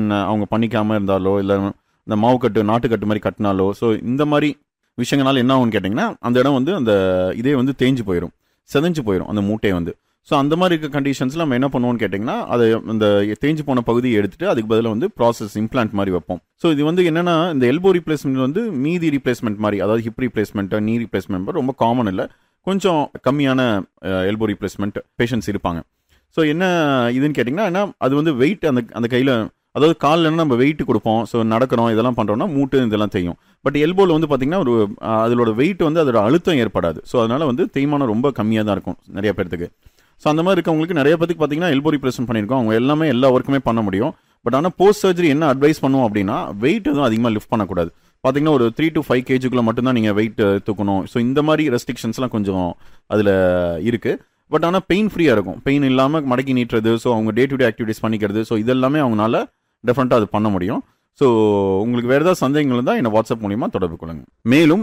அவங்க பண்ணிக்காமல் இருந்தாலோ இல்லை இந்த மாவு கட்டு நாட்டுக்கட்டு மாதிரி கட்டினாலோ ஸோ இந்த மாதிரி விஷயங்களால என்ன ஆகும்னு கேட்டிங்கன்னா அந்த இடம் வந்து அந்த இதே வந்து தேஞ்சு போயிடும் செதஞ்சு போயிடும் அந்த மூட்டை வந்து ஸோ அந்த மாதிரி இருக்க கண்டிஷன்ஸில் நம்ம என்ன பண்ணுவோம்னு கேட்டிங்கன்னா அதை அந்த தேஞ்சு போன பகுதியை எடுத்துட்டு அதுக்கு பதிலாக வந்து ப்ராசஸ் இம்ப்ளான்ட் மாதிரி வைப்போம் ஸோ இது வந்து என்னன்னா இந்த எல்போ ரீப்ளேஸ்மெண்ட் வந்து மீதி ரீப்ளேஸ்மெண்ட் மாதிரி அதாவது ஹிப் ரீப்ளேஸ்மெண்ட் நீ ரீப்ளேஸ்மெண்ட் ரொம்ப காமன் இல்லை கொஞ்சம் கம்மியான எல்போ ரீப்ளேஸ்மெண்ட் பேஷண்ட்ஸ் இருப்பாங்க ஸோ என்ன இதுன்னு கேட்டிங்கன்னா என்ன அது வந்து வெயிட் அந்த அந்த கையில் அதாவது காலில் நம்ம வெயிட் கொடுப்போம் ஸோ நடக்கிறோம் இதெல்லாம் பண்ணுறோம்னா மூட்டு இதெல்லாம் செய்யும் பட் எல்போவில் வந்து பார்த்தீங்கன்னா ஒரு அஹ், அதோட வெயிட் வந்து அதோட அழுத்தம் ஏற்படாது ஸோ அதனால வந்து தேய்மானம் ரொம்ப கம்மியாக தான் இருக்கும் நிறைய பேர்த்துக்கு ஸோ அந்த மாதிரி இருக்கவங்களுக்கு நிறைய பேருக்கு பார்த்தீங்கன்னா எல்போ ரீப்ளேஸ்மெண்ட் பண்ணியிருக்கோம் அவங்க எல்லாமே எல்லா ஒர்க்குமே பண்ண முடியும் பட் ஆனால் போஸ்ட் சர்ஜரி என்ன அட்வைஸ் பண்ணுவோம் அப்படின்னா வெயிட் எதுவும் அதிகமாக லிஃப்ட் பண்ணக்கூடாது பார்த்தீங்கன்னா ஒரு த்ரீ டு ஃபைவ் கேஜிக்குள்ள மட்டும்தான் நீங்கள் வெயிட் தூக்கணும் ஸோ இந்த மாதிரி ரெஸ்ட்ரிக்ஷன்ஸ்லாம் கொஞ்சம் அதில் இருக்குது பட் ஆனால் பெயின் ஃப்ரீயாக இருக்கும் பெயின் இல்லாமல் மடக்கி நீட்டுறது ஸோ அவங்க டே டு டே ஆக்டிவிட்டிஸ் பண்ணிக்கிறது ஸோ இதெல்லாமே அவங்களால டெஃபரெண்ட்டாக அது பண்ண முடியும் ஸோ உங்களுக்கு வேறு ஏதாவது சந்தேகங்கள் இருந்தால் என்னை வாட்ஸ்அப் மூலியமாக தொடர்பு கொள்ளுங்க மேலும்